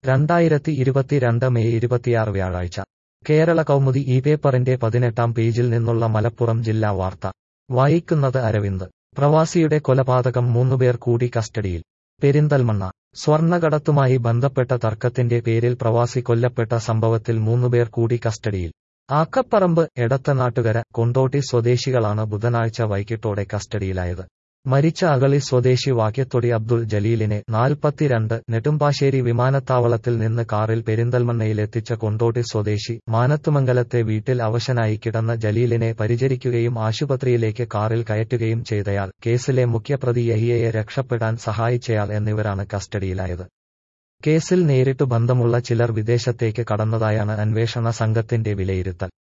രണ്ടായിരത്തി ഇരുപത്തിരണ്ട് മെയ് ഇരുപത്തിയാറ് വ്യാഴാഴ്ച കേരള കൗമുദി ഈ പേപ്പറിന്റെ പതിനെട്ടാം പേജിൽ നിന്നുള്ള മലപ്പുറം ജില്ലാ വാർത്ത വായിക്കുന്നത് അരവിന്ദ് പ്രവാസിയുടെ കൊലപാതകം മൂന്നുപേർ കൂടി കസ്റ്റഡിയിൽ പെരിന്തൽമണ്ണ സ്വർണ്ണകടത്തുമായി ബന്ധപ്പെട്ട തർക്കത്തിന്റെ പേരിൽ പ്രവാസി കൊല്ലപ്പെട്ട സംഭവത്തിൽ മൂന്നുപേർ കൂടി കസ്റ്റഡിയിൽ ആക്കപ്പറമ്പ് എടത്തനാട്ടുകര കൊണ്ടോട്ടി സ്വദേശികളാണ് ബുധനാഴ്ച വൈകിട്ടോടെ കസ്റ്റഡിയിലായത് മരിച്ച അകളി സ്വദേശി വാക്യത്തൊടി അബ്ദുൾ ജലീലിനെ നാൽപ്പത്തിരണ്ട് നെടുമ്പാശ്ശേരി വിമാനത്താവളത്തിൽ നിന്ന് കാറിൽ പെരിന്തൽമണ്ണയിലെത്തിച്ച കൊണ്ടോട്ടി സ്വദേശി മാനത്തുമംഗലത്തെ വീട്ടിൽ അവശനായി കിടന്ന ജലീലിനെ പരിചരിക്കുകയും ആശുപത്രിയിലേക്ക് കാറിൽ കയറ്റുകയും ചെയ്തയാൾ കേസിലെ മുഖ്യപ്രതി യഹിയയെ രക്ഷപ്പെടാൻ സഹായിച്ചയാൾ എന്നിവരാണ് കസ്റ്റഡിയിലായത് കേസിൽ നേരിട്ടു ബന്ധമുള്ള ചിലർ വിദേശത്തേക്ക് കടന്നതായാണ് അന്വേഷണ സംഘത്തിന്റെ വിലയിരുത്തൽ